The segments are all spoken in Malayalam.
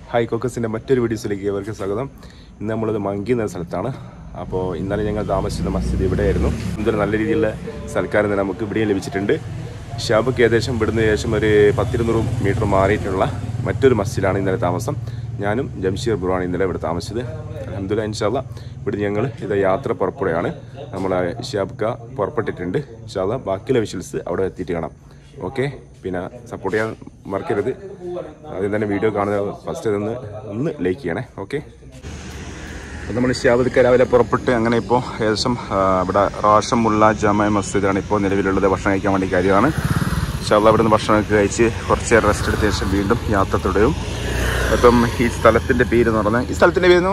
ഹായ് കോക്കസിൻ്റെ മറ്റൊരു വീഡിയോസിലേക്ക് ഇവർക്ക് സ്വാഗതം ഇന്ന് നമ്മളത് മങ്കി എന്ന സ്ഥലത്താണ് അപ്പോൾ ഇന്നലെ ഞങ്ങൾ താമസിച്ചിരുന്ന മസ്ജിദ് ഇവിടെയായിരുന്നു എന്തൊരു നല്ല രീതിയിലുള്ള സൽക്കാരം തന്നെ നമുക്ക് ഇവിടെയും ലഭിച്ചിട്ടുണ്ട് ഷാബുക്ക് ഏകദേശം ഇവിടുന്ന് ഏകദേശം ഒരു പത്തിരുന്നൂറ് മീറ്റർ മാറിയിട്ടുള്ള മറ്റൊരു മസ്ജിദാണ് ഇന്നലെ താമസം ഞാനും ജംഷീർ ബ്രുവാണ് ഇന്നലെ ഇവിടെ താമസിച്ചത് അലഹമുല്ല ഇൻഷാല്ല ഇവിടെ ഞങ്ങൾ ഇത് യാത്ര പുറപ്പെടുകയാണ് നമ്മൾ ഷാബുക്ക പുറപ്പെട്ടിട്ടുണ്ട് ഇൻഷാല്ല ബാക്കിയുള്ള വിഷ്വൽസ് അവിടെ എത്തിയിട്ട് കാണാം ഓക്കെ പിന്നെ സപ്പോർട്ട് ചെയ്യാൻ മറക്കരുത് ആദ്യം തന്നെ വീഡിയോ കാണുന്ന ഫസ്റ്റ് ഇതൊന്ന് ഒന്ന് ലൈക്ക് ചെയ്യണേ ഓക്കെ അപ്പോൾ നമ്മൾ ഷ്യാബദിക്ക രാവിലെ പുറപ്പെട്ട് അങ്ങനെ ഇപ്പോൾ ഏകദേശം ആ, ഇവിടെ റാഷമുള്ള ജമ മസ്ജിദാണ് ഇപ്പോൾ നിലവിലുള്ളത് ഭക്ഷണം കഴിക്കാൻ വേണ്ടി കാര്യമാണ് ഷാബ് അവിടെ നിന്ന് ഭക്ഷണമൊക്കെ കഴിച്ച് കുറച്ച് നേരം റെസ്റ്റ് എടുത്ത ശേഷം വീണ്ടും യാത്ര തുടരും അപ്പം ഈ സ്ഥലത്തിൻ്റെ പേര് എന്ന് പറഞ്ഞാൽ ഈ സ്ഥലത്തിൻ്റെ പേര്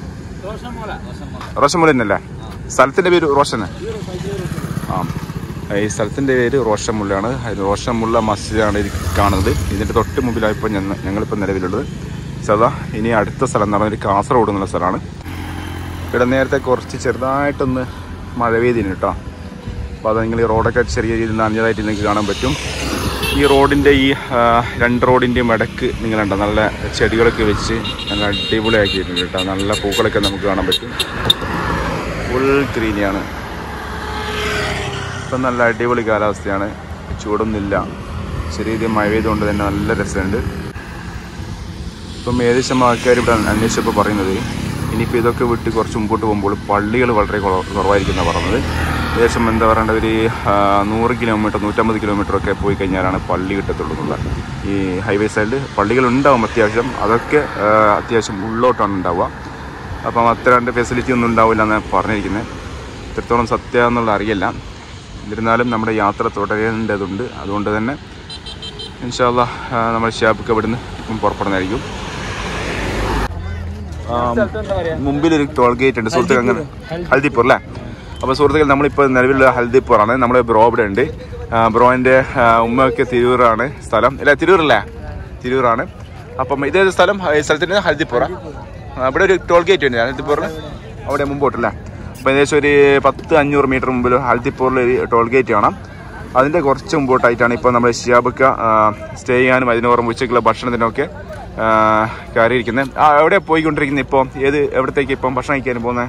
റോഷമുല തന്നെയല്ലേ സ്ഥലത്തിൻ്റെ പേര് റോഷന് ആ ഈ സ്ഥലത്തിൻ്റെ പേര് റോഷമുള്ളയാണ് അത് റോഷമുള്ള മസ്ജിദാണ് ഇത് കാണുന്നത് ഇതിൻ്റെ തൊട്ട് മുമ്പിലായിപ്പോൾ ഞങ്ങൾ ഞങ്ങളിപ്പോൾ നിലവിലുള്ളത് സദാ ഇനി അടുത്ത സ്ഥലം എന്ന് പറഞ്ഞാൽ കാസർഗോഡ് എന്നുള്ള സ്ഥലമാണ് ഇവിടെ നേരത്തെ കുറച്ച് ചെറുതായിട്ടൊന്ന് മഴ പെയ്തിന് കേട്ടോ അപ്പോൾ അത് നിങ്ങൾ ഈ റോഡൊക്കെ ചെറിയ രീതിയിൽ നനഞ്ഞതായിട്ട് നിങ്ങൾക്ക് കാണാൻ പറ്റും ഈ റോഡിൻ്റെ ഈ ആ, രണ്ട് റോഡിൻ്റെയും ഇടക്ക് നിങ്ങളുണ്ടോ നല്ല ചെടികളൊക്കെ വെച്ച് നല്ല അടിപൊളിയാക്കിയിട്ടുണ്ട് കേട്ടോ നല്ല പൂക്കളൊക്കെ നമുക്ക് കാണാൻ പറ്റും ഫുൾ ഗ്രീനിയാണ് ഇപ്പം നല്ല അടിപൊളി കാലാവസ്ഥയാണ് ചൂടൊന്നുമില്ല ചെറിയ രീതിയിൽ മഴ പെയ്തുകൊണ്ട് തന്നെ നല്ല രസമുണ്ട് ഇപ്പം ഏകദേശം ആൾക്കാർ ഇവിടെ അന്വേഷിച്ചപ്പോൾ പറയുന്നത് ഇനിയിപ്പോൾ ഇതൊക്കെ വിട്ട് കുറച്ച് മുമ്പോട്ട് പോകുമ്പോൾ പള്ളികൾ വളരെ കുറ- കുറവായിരിക്കും പറഞ്ഞത് ഏകദേശം എന്താ പറയേണ്ട ഒരു ആ, നൂറ് കിലോമീറ്റർ നൂറ്റമ്പത് കിലോമീറ്റർ ഒക്കെ പോയി കഴിഞ്ഞാലാണ് പള്ളി കിട്ടത്തുള്ളൂ എന്നുള്ള ഈ ഹൈവേ സൈഡിൽ പള്ളികളുണ്ടാവും അത്യാവശ്യം അതൊക്കെ ആ, അത്യാവശ്യം ഉള്ളോട്ടാണ് ഉണ്ടാവുക അപ്പം അത്ര രണ്ട് ഫെസിലിറ്റി ഒന്നും ഉണ്ടാവില്ല എന്നാണ് പറഞ്ഞിരിക്കുന്നത് എത്രത്തോളം സത്യം എന്നുള്ള അറിയില്ല എന്നിരുന്നാലും നമ്മുടെ യാത്ര തുടരേണ്ടതുണ്ട് അതുകൊണ്ട് തന്നെ ഇൻഷാല്ല നമ്മൾ ഷാബുക്ക് ഇവിടുന്ന് ഇപ്പം പുറപ്പെടുന്നതായിരിക്കും മുമ്പിലൊരു ടോൾ ഗേറ്റ് ഉണ്ട് സുഹൃത്തുക്കൾ അങ്ങനെ ഹൽദിപ്പൂർ അല്ലേ അപ്പോൾ സുഹൃത്തുക്കൾ നമ്മളിപ്പോൾ നിലവിലുള്ള ഹൽദിപ്പൂറാണ് നമ്മുടെ ബ്രോ ഇവിടെ ഉണ്ട് ആ, ബ്രോൻ്റെ ആ, ഉമ്മയൊക്കെ തിരൂറാണ് സ്ഥലം അല്ല തിരൂറല്ലേ തിരൂറാണ് അപ്പം ഇതേ സ്ഥലം ഈ സ്ഥലത്തിൻ്റെ ഹൽദിപ്പൂറ ഇവിടെ ഒരു ടോൾ ഗേറ്റ് ഉണ്ട് ഹൽദിപ്പൂറിൽ അവിടെ മുമ്പോട്ടല്ലേ അപ്പോൾ ഏകദേശം ഒരു പത്ത് അഞ്ഞൂറ് മീറ്റർ മുമ്പിൽ ഹൽദിപ്പൂറിൽ ഒരു ടോൾ ഗേറ്റ് കാണാം അതിൻ്റെ കുറച്ച് മുമ്പോട്ടായിട്ടാണ് ഇപ്പോൾ നമ്മൾ ഷിയാബക്ക സ്റ്റേ ചെയ്യാനും അതിന് പുറമെ ഉച്ചയ്ക്കുള്ള ഭക്ഷണത്തിനൊക്കെ ആ, കയറിയിരിക്കുന്നത് ആ എവിടെ പോയിക്കൊണ്ടിരിക്കുന്നത് ഇപ്പോൾ ഏത് എവിടത്തേക്ക് ഇപ്പം ഭക്ഷണം കഴിക്കാനും പോകുന്നത്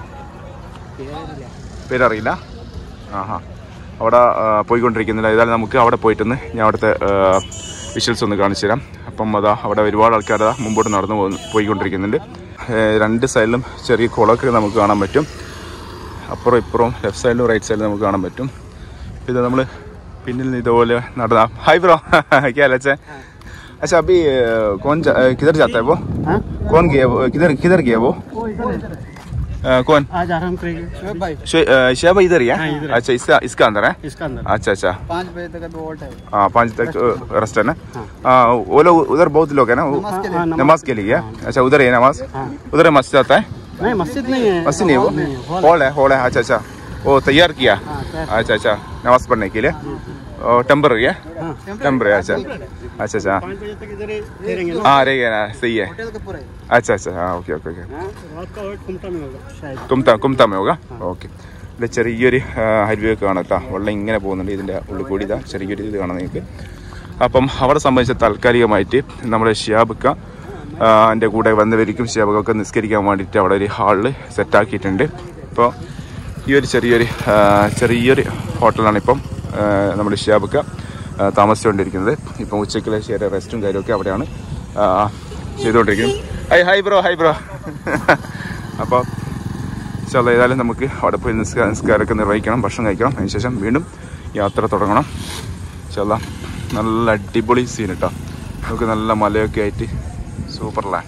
പേരറിയില്ല ആഹാ അവിടെ ആ, പോയിക്കൊണ്ടിരിക്കുന്നില്ല ഏതായാലും നമുക്ക് അവിടെ പോയിട്ടൊന്ന് ഞാൻ അവിടുത്തെ വിഷ്വൽസ് ഒന്ന് കാണിച്ചു തരാം അപ്പം അതാ അവിടെ ഒരുപാട് ആൾക്കാർ അതാ മുമ്പോട്ട് നടന്നു പോകുന്നു പോയിക്കൊണ്ടിരിക്കുന്നുണ്ട് ഏ, രണ്ട് സൈഡിലും ചെറിയ കുളമൊക്കെ നമുക്ക് കാണാൻ പറ്റും അപ്പുറം ഇപ്പുറവും ലെഫ്റ്റ് സൈഡിലും റൈറ്റ് സൈഡിലും നമുക്ക് കാണാൻ പറ്റും ഇത് നമ്മൾ പിന്നിൽ നിന്ന് ഇതുപോലെ നടന്ന ഹായ് ബ്രോ क्या हाल है अच्छा अभी अ, कौन जा, अ, किधर जाता है वो हाँ? कौन गया वो किधर किधर गया वो अ, कौन आज आराम करेंगे शोएब भाई शे- अ, शहबा इधर ही है हाँ, इधर है। अच्छा इसका इसका अंदर है इसका अंदर अच्छा अच्छा पाँच बजे तक अभी वोल्ट है हाँ पाँच तक रेस्ट है ना हाँ वो लोग उधर बहुत लोग है ना वो नमाज के लिए। हाँ, नमाज नमाज के लिए है अच्छा उधर है नमाज हाँ। उधर है मस्जिद आता है नहीं मस्जिद नहीं है मस्जिद नहीं है वो हॉल है, हॉल हॉल है हॉल है अच्छा अच्छा वो तैयार किया हाँ, तैयार। अच्छा अच्छा नमाज पढ़ने के लिए टेम्पररी है हाँ टेम्पररी अच्छा अच्छा अच्छा पाँच बजे तक इधर ही ठहरेंगे ना हाँ रहेगा ना सही है होटल के पूरे अच्छा अच्छा हाँ ओके ओके ओके हाँ, रात का वेट कुमटा में होगा शायद കുംത കുംത മേവുക ഓക്കെ ഇത് ചെറിയൊരു ഹൈവേ കാണാം കേട്ടോ വെള്ളം ഇങ്ങനെ പോകുന്നുണ്ട് ഇതിൻ്റെ ഉള്ളിൽ കൂടി ഇതാ ചെറിയൊരു ഇത് കാണാം നിങ്ങൾക്ക് അപ്പം അവിടെ സംബന്ധിച്ച് താൽക്കാലികമായിട്ട് നമ്മുടെ ഷിയാബുക്ക എൻ്റെ കൂടെ വന്നവർക്കും ഷിയാബുക്കൊക്കെ നിസ്കരിക്കാൻ വേണ്ടിയിട്ട് അവിടെ ഒരു ഹാളിൽ സെറ്റാക്കിയിട്ടുണ്ട് അപ്പോൾ ഈ ഒരു ചെറിയൊരു ആ, ചെറിയൊരു ഹോട്ടലാണ് ഇപ്പം ആ, നമ്മുടെ ഷിയാബുക്ക ആ, താമസിച്ചുകൊണ്ടിരിക്കുന്നത് ഇപ്പം ഉച്ചയ്ക്കുള്ള ചെറിയ റെസ്റ്റും കാര്യമൊക്കെ അവിടെയാണ് ആ, ചെയ്തുകൊണ്ടിരിക്കുന്നത് hi hi bro hi bro അപ്പോൾ ചില ഏതായാലും നമുക്ക് അവിടെ പോയി നിസ്കാര നിസ്കാരമൊക്കെ നിർവഹിക്കണം ഭക്ഷണം കഴിക്കണം അതിനുശേഷം വീണ്ടും യാത്ര തുടങ്ങണം ചില നല്ല അടിപൊളി സീൻ കേട്ടോ നമുക്ക് നല്ല മലയൊക്കെ ആയിട്ട് സൂപ്പറല്ലേ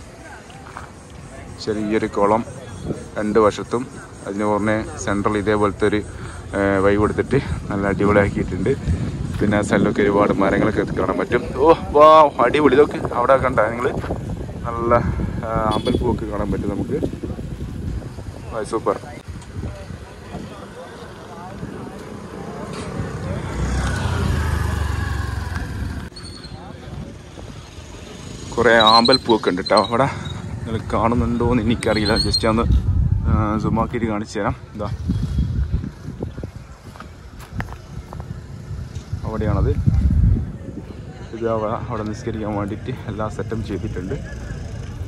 ചെറിയൊരു കുളം രണ്ട് വശത്തും അതിന് പുറമെ സെൻട്രൽ ഇതേപോലത്തെ ഒരു ആ, വഴി കൊടുത്തിട്ട് നല്ല അടിപൊളിയാക്കിയിട്ടുണ്ട് പിന്നെ സൈഡിലൊക്കെ ഒരുപാട് മരങ്ങളൊക്കെ കാണാൻ പറ്റും ഓ വാ അടിപൊളി ഇതൊക്കെ അവിടെ കണ്ട നിങ്ങൾ നല്ല ആ, അമ്പൽപ്പൂവൊക്കെ കാണാൻ പറ്റും നമുക്ക് ആ, സൂപ്പർ കുറേ ആമ്പൽപ്പൂവൊക്കെ ഉണ്ട് കേട്ടോ അവിടെ നിങ്ങൾ കാണുന്നുണ്ടോ എന്ന് എനിക്കറിയില്ല ജസ്റ്റ് ഒന്ന് സുമാക്കിയിട്ട് കാണിച്ചു തരാം ഇതാ അവിടെയാണത് ഇത് അവ അവിടെ നിസ്കരിക്കാൻ വേണ്ടിയിട്ട് എല്ലാം സെറ്റപ്പ് ചെയ്തിട്ടുണ്ട്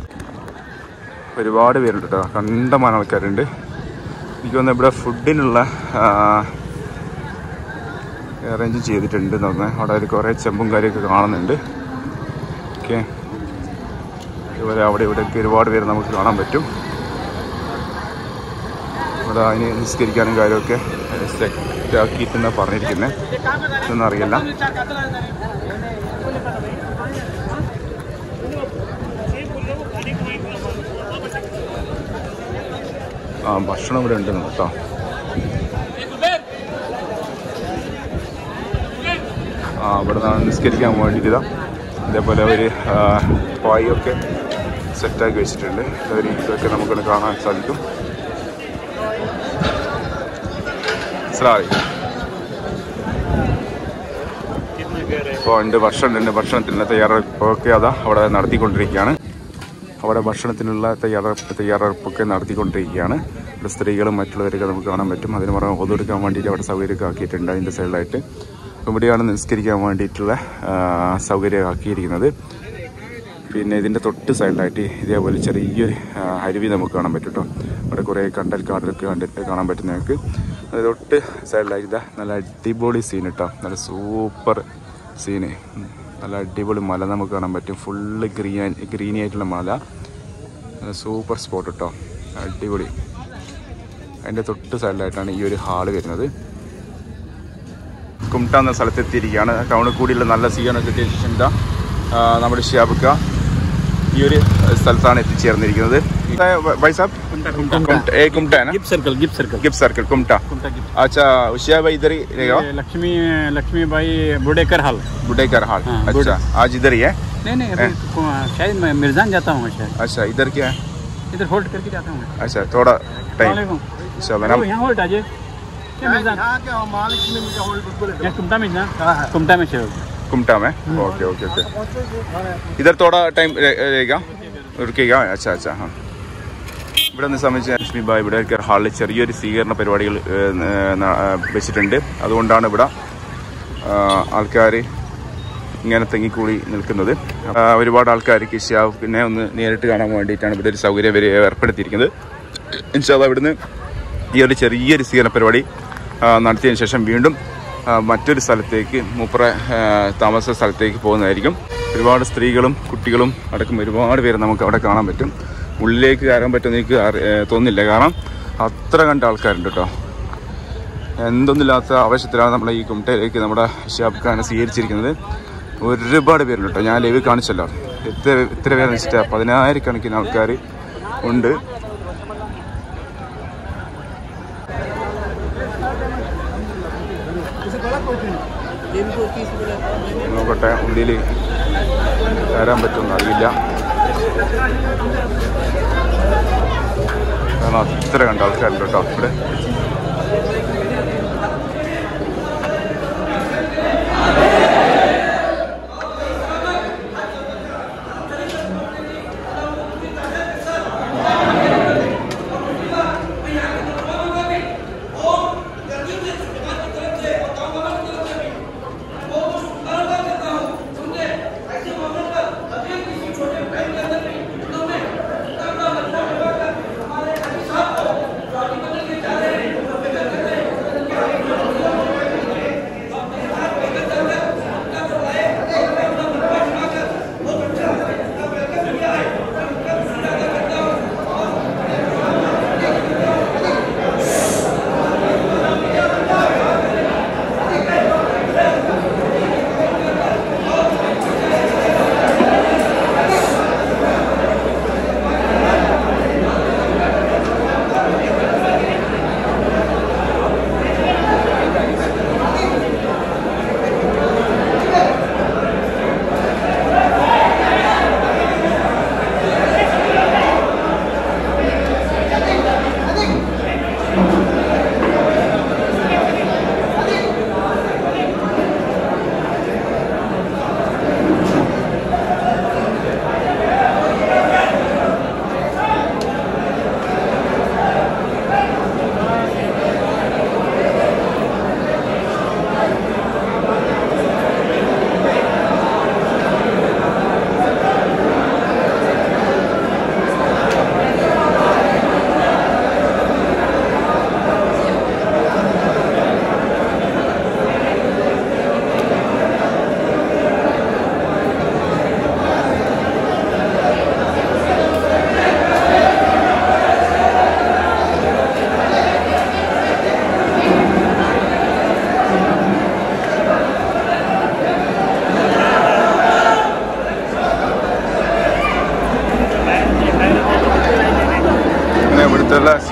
ഒരുപാട് പേരുണ്ട് കേട്ടോ കണ്ടമാനം ആൾക്കാരുണ്ട് എനിക്ക് തോന്നുന്നു ഇവിടെ ഫുഡിനുള്ള അറേഞ്ച് ചെയ്തിട്ടുണ്ട് തോന്നുന്നത് അവിടെ ഒരു കുറേ ചെമ്പും കാര്യമൊക്കെ കാണുന്നുണ്ട് ഓക്കെ ഇതുപോലെ അവിടെ ഇവിടെയൊക്കെ ഒരുപാട് പേര് നമുക്ക് കാണാൻ പറ്റും ഇവിടെ അതിന് നിസ്കരിക്കാനും കാര്യമൊക്കെ സെറ്റ് ആക്കിയിട്ടെന്നാണ് പറഞ്ഞിരിക്കുന്നത് ഇതൊന്നും അറിയില്ല ആ ഭക്ഷണം ഇവിടെ ഉണ്ടെന്ന് കേട്ടോ ആ ഇവിടെ നിന്നാണ് നിസ്കരിക്കാൻ വേണ്ടിയിട്ട് ഇതാ ഇതേപോലെ ഒരു പായൊക്കെ സെറ്റാക്കി വെച്ചിട്ടുണ്ട് ഒരു ഇതൊക്കെ നമുക്കൊന്ന് കാണാൻ സാധിക്കും മനസ്സിലായി ഇപ്പോൾ ഉണ്ട് ഭക്ഷണം ഭക്ഷണത്തിനുള്ള തയ്യാറെടുപ്പൊക്കെ അതാ അവിടെ നടത്തിക്കൊണ്ടിരിക്കുകയാണ് അവിടെ ഭക്ഷണത്തിനുള്ള തയ്യാറെടുപ്പ് തയ്യാറെടുപ്പൊക്കെ നടത്തിക്കൊണ്ടിരിക്കുകയാണ് ഇവിടെ സ്ത്രീകളും മറ്റുള്ളവരൊക്കെ നമുക്ക് കാണാൻ പറ്റും അതിന് പുറമെ ഒതുകൊടുക്കാൻ വേണ്ടിയിട്ട് അവിടെ സൗകര്യമൊക്കെ ആക്കിയിട്ടുണ്ട് അതിൻ്റെ സൈഡിലായിട്ട് അപ്പോൾ ഇവിടെയാണ് നിസ്കരിക്കാൻ വേണ്ടിയിട്ടുള്ള ആ, സൗകര്യം ആക്കിയിരിക്കുന്നത് പിന്നെ ഇതിൻ്റെ തൊട്ട് സൈഡിലായിട്ട് ഇതേപോലെ ചെറിയൊരു ആ, അരുവി നമുക്ക് കാണാൻ പറ്റും കേട്ടോ അവിടെ കുറേ കണ്ടൽ കാടലൊക്കെ കണ്ടിട്ട് കാണാൻ പറ്റും നിങ്ങൾക്ക് അത് തൊട്ട് സൈഡിലായിട്ട് ഇതാ നല്ല അടിപൊളി സീൻ കേട്ടോ നല്ല സൂപ്പർ സീന് ഉം. നല്ല അടിപൊളി മല നമുക്ക് കാണാൻ പറ്റും ഫുള്ള് ഗ്രീൻ ഗ്രീനി ആയിട്ടുള്ള മല നല്ല സൂപ്പർ സ്പോട്ട് കേട്ടോ അടിപൊളി അതിൻ്റെ തൊട്ട് സൈഡിലായിട്ടാണ് ഈ ഒരു ഹാള് വരുന്നത് കുംട്ട എന്ന സ്ഥലത്തെത്തിയിരിക്കുകയാണ് ടൗണിൽ കൂടിയുള്ള നല്ല സീനൊക്കെ കിട്ടിയ ശേഷം ഇതാ ആ, നമ്മുടെ ഷിയാബുക്ക ഈ ഒരു സ്ഥലത്താണ് എത്തിച്ചേർന്നിരിക്കുന്നത് भाई साहब कुमटा ए कुमटा है ना gift circle gift circle gift circle Kumta Kumta gift अच्छा शिया भाई इधर ही रहेगा ये लक्ष्मी लक्ष्मीबाई बुडेकर हाल बुडेकर हाल हाँ, अच्छा आज इधर ही है नहीं नहीं अभी को- शायद मैं मिर्जान जाता हूँ शायद अच्छा इधर क्या है इधर होल्ड करके जाता हूँ अच्छा थोड़ा टाइम वालेकुम इंशाल्लाह ओ, यहाँ होल्ड आजे क्या मिर्जान यहाँ कुमटा में ना कुमटा में से कुमटा में ओके ओके ओके इधर थोड़ा टाइम रहेगा रुकेगा अच्छा अच्छा हाँ ഇവിടെ നിന്ന് സംബന്ധിച്ച് ലക്ഷ്മി ബായ് ഇവിടെ ഹാളിൽ ചെറിയൊരു സ്വീകരണ പരിപാടികൾ ഏഹ്, ഏഹ്, ന- ഏഹ്, വെച്ചിട്ടുണ്ട് അതുകൊണ്ടാണ് ഇവിടെ ആൾക്കാർ ഇങ്ങനെ തെങ്ങിക്കൂടി നിൽക്കുന്നത് ആ, ഒരുപാട് ആൾക്കാർക്ക് ഷിയാബിനെ ഒന്ന് നേരിട്ട് കാണാൻ വേണ്ടിയിട്ടാണ് ഇവിടെ ഒരു സൗകര്യം ഇവർ ഏർപ്പെടുത്തിയിരിക്കുന്നത് ഇൻഷാല്ല ഇവിടുന്ന് ഈ ഒരു ചെറിയൊരു സ്വീകരണ പരിപാടി ആ, നടത്തിയതിന് ശേഷം വീണ്ടും ആ, മറ്റൊരു സ്ഥലത്തേക്ക് മൂപ്പറ ആ, താമസ സ്ഥലത്തേക്ക് പോകുന്നതായിരിക്കും ഒരുപാട് സ്ത്രീകളും കുട്ടികളും അടക്കം ഒരുപാട് പേര് നമുക്ക് അവിടെ കാണാൻ പറ്റും ഉള്ളിലേക്ക് കയറാൻ പറ്റുമെന്ന് എനിക്ക് അറി- ഏ, തോന്നുന്നില്ല കാരണം അത്ര കണ്ട ആൾക്കാരുണ്ട് കേട്ടോ എന്തൊന്നുമില്ലാത്ത ആവശ്യത്തിലാണ് നമ്മളെ ഈ കുമട്ടയിലേക്ക് നമ്മുടെ ഷിയാബ് ഖാനെ സ്വീകരിച്ചിരിക്കുന്നത് ഒരുപാട് പേരുണ്ട് കേട്ടോ ഞാൻ ലൈവ് കാണിച്ചല്ലോ എത്ര എത്ര പേരെന്ന് വെച്ചിട്ട് പതിനായിരക്കണക്കിന് ആൾക്കാർ ഉണ്ട് നോക്കട്ടെ ഉള്ളിൽ കയറാൻ പറ്റുമെന്ന് അറിയില്ല കാരണം അത്ര കണ്ട ആൾക്കാരുണ്ട് കേട്ടോ ഇവിടെ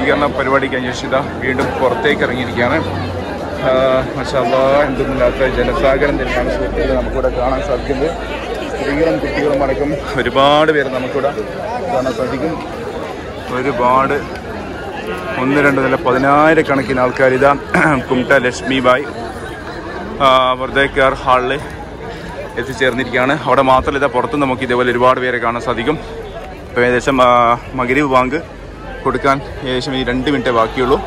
സ്വീകരണ പരിപാടി കഴിഞ്ഞ ശേഷം ഇതാ വീണ്ടും പുറത്തേക്ക് ഇറങ്ങിയിരിക്കുകയാണ് മഷാല്ലാ എന്തൊന്നുമില്ലാത്ത ജനസാഗരം തന്നെയാണ് സുഹൃത്തുക്കളെ നമുക്കിവിടെ കാണാൻ സാധിക്കുന്നത് സ്ത്രീകളും കുട്ടികളും അടക്കം ഒരുപാട് പേര് നമുക്കിവിടെ കാണാൻ സാധിക്കും ഒരുപാട് ഒന്ന് രണ്ട് നില പതിനായിരക്കണക്കിന് ആൾക്കാർ ഇതാ കുംട്ട ലക്ഷ്മി ബായ് വർദ്ധേക്കാർ ഹാളിൽ എത്തിച്ചേർന്നിരിക്കുകയാണ് അവിടെ മാത്രമല്ല ഇതാ പുറത്ത് നമുക്ക് ഇതേപോലെ ഒരുപാട് പേരെ കാണാൻ സാധിക്കും ഇപ്പോൾ ഏകദേശം ആ, മഗ്രിബ് ബാങ്ക് കൊടുക്കാൻ ഏകദേശം ഈ രണ്ട് മിനിറ്റേ ബാക്കിയുള്ളൂ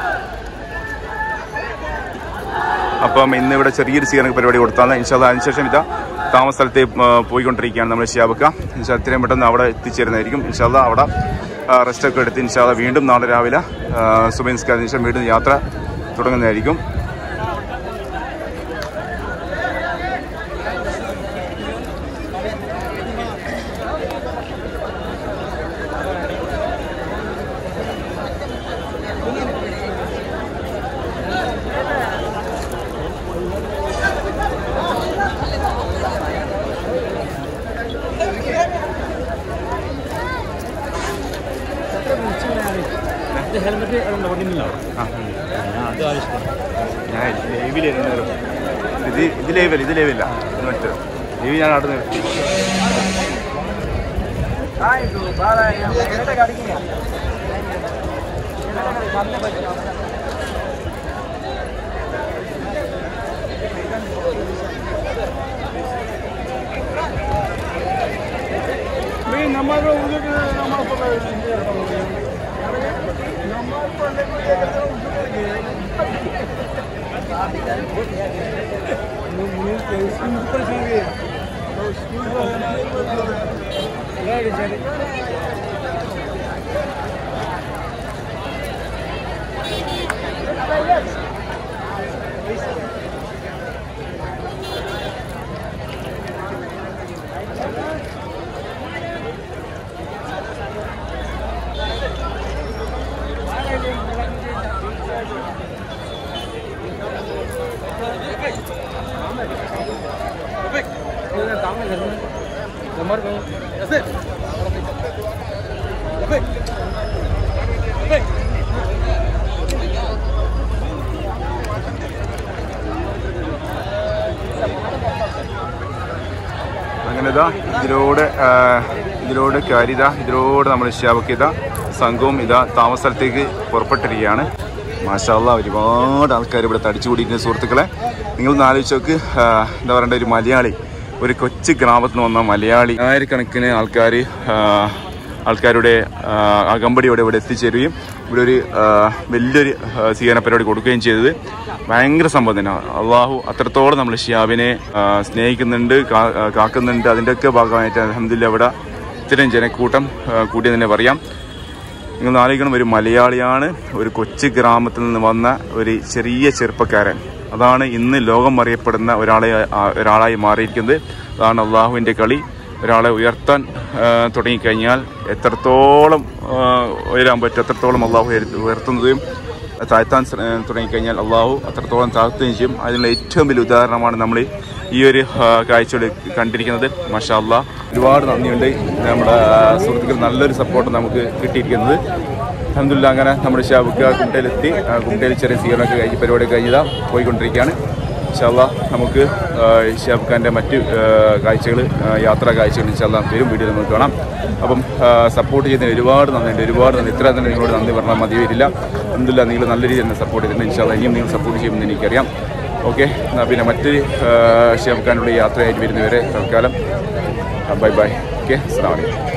അപ്പം ഇന്ന് ഇവിടെ ചെറിയൊരു സ്വീകരണ പരിപാടി കൊടുത്താണ് ഇൻഷാല്ല അതിനുശേഷം ഇതാ താമസ സ്ഥലത്ത് ആ, പോയിക്കൊണ്ടിരിക്കുകയാണ് നമ്മൾ ഷിയാബക്ക ഇൻഷാ എത്രയും പെട്ടെന്ന് അവിടെ എത്തിച്ചേരുന്നതായിരിക്കും ഇൻഷാല്ല അവിടെ റെസ്റ്റ് ഒക്കെ എടുത്ത് ഇൻഷാല്ല വീണ്ടും നാളെ രാവിലെ സുബൈൻസ്കാരത്തിന് ശേഷം വീണ്ടും യാത്ര തുടങ്ങുന്നതായിരിക്കും ഹെൽമെറ്റ് നോക്കുന്നില്ല ആ അത് ആവശ്യം ഞാൻ ലൈവിലായിരുന്നു ഇത് ഇത് ലൈവല്ല ഇത് ലൈവില്ല ഇത് മറ്റേ ലൈവ് ഞാൻ അവിടെ നിർത്തി അങ്ങനെ ഇതാ ഇതിലൂടെ ആ, ഇതിലൂടെ കാരിത ഇതിലൂടെ നമ്മൾ ഷാബക്കിത സംഘവും ഇതാ താമസ സ്ഥലത്തേക്ക് പുറപ്പെട്ടിരിക്കുകയാണ് മാഷാല്ല ഒരുപാട് ആൾക്കാർ ഇവിടെ തടിച്ചു കൂടിയിരിക്കുന്ന സുഹൃത്തുക്കളെ നിങ്ങളൊന്ന് ആലോചിച്ച് നോക്ക് ആ, എന്താ പറയണ്ട ഒരു മലയാളി ഒരു കൊച്ചു ഗ്രാമത്തിൽ നിന്ന് വന്ന മലയാളി ആയിരക്കണക്കിന് ആൾക്കാർ ആൾക്കാരുടെ ആ, അകമ്പടിയോടെ ഇവിടെ എത്തിച്ചേരുകയും ഇവിടെ ഒരു ആ, വലിയൊരു ആ, സ്വീകരണ പരിപാടി കൊടുക്കുകയും ചെയ്തത് ഭയങ്കര സംഭവം തന്നെ അള്ളാഹു അത്രത്തോളം നമ്മൾ ഷിയാബിനെ ആ, സ്നേഹിക്കുന്നുണ്ട് കാ- ആ, കാക്കുന്നുണ്ട് അതിൻ്റെയൊക്കെ ഭാഗമായിട്ട് അലഹമില്ല ഇവിടെ ഇത്രയും ജനക്കൂട്ടം ആ, കൂടിയെന്ന് തന്നെ പറയാം നിങ്ങൾ ആലോചിക്കണം ഒരു മലയാളിയാണ് ഒരു കൊച്ചു ഗ്രാമത്തിൽ നിന്ന് വന്ന ഒരു ചെറിയ ചെറുപ്പക്കാരൻ അതാണ് ഇന്ന് ലോകം അറിയപ്പെടുന്ന ഒരാളെ ആ, ഒരാളായി മാറിയിരിക്കുന്നത് അതാണ് അള്ളാഹുവിൻ്റെ കളി ഒരാളെ ഉയർത്താൻ ആ, തുടങ്ങിക്കഴിഞ്ഞാൽ എത്രത്തോളം ആ, ഉയരാൻ പറ്റും എത്രത്തോളം അള്ളാഹു ഉയർത്ത- ഉയർത്തുന്നതും താഴ്ത്താൻ ശ്ര- ഏഹ് തുടങ്ങിക്കഴിഞ്ഞാൽ അള്ളാഹു അത്രത്തോളം താഴ്ത്തുകയും ചെയ്യും അതിനുള്ള ഏറ്റവും വലിയ ഉദാഹരണമാണ് നമ്മൾ ഈ ഒരു ആ, കാഴ്ചകൾ കണ്ടിരിക്കുന്നത് മഷാ അള്ളാ ഒരുപാട് നന്ദിയുണ്ട് നമ്മുടെ ആ, സുഹൃത്തുക്കൾ നല്ലൊരു സപ്പോർട്ട് നമുക്ക് കിട്ടിയിരിക്കുന്നത് അഹമ്മദില്ല അങ്ങനെ നമ്മുടെ ഷാബുക്ക കുട്ടയിലെത്തി ആ, കുട്ടയിൽ ചെറിയ സ്വീകരണമൊക്കെ കഴിഞ്ഞ് പരിപാടി കഴിഞ്ഞതാ പോയിക്കൊണ്ടിരിക്കുകയാണ് ഇൻഷാല്ല നമുക്ക് ഷാബ് മറ്റ് കാഴ്ചകൾ യാത്രാ കാഴ്ചകൾ ഇൻഷാല്ല വരും വീഡിയോ നമുക്ക് കാണാം അപ്പം സപ്പോർട്ട് ചെയ്യുന്നതിന് ഒരുപാട് നന്ദിയുണ്ട് ഒരുപാട് നന്ദി ഇത്ര തന്നെ നിങ്ങളോട് നന്ദി പറഞ്ഞാൽ മതി വരില്ല എന്തില്ല നിങ്ങൾ നല്ല രീതിയിൽ തന്നെ സപ്പോർട്ട് ചെയ്തിട്ടുണ്ട് ഇൻഷാല്ല ഇനിയും നിങ്ങൾ സപ്പോർട്ട് ചെയ്യുമെന്ന് എനിക്കറിയാം ഓക്കെ എന്നാൽ പിന്നെ മറ്റ് ഷാബ് ഖാനുള്ള യാത്രയായിട്ട് വരുന്നവരെ തൽക്കാലം ബൈ ബൈ ഓക്കെ അസ്സാം വലൈക്കും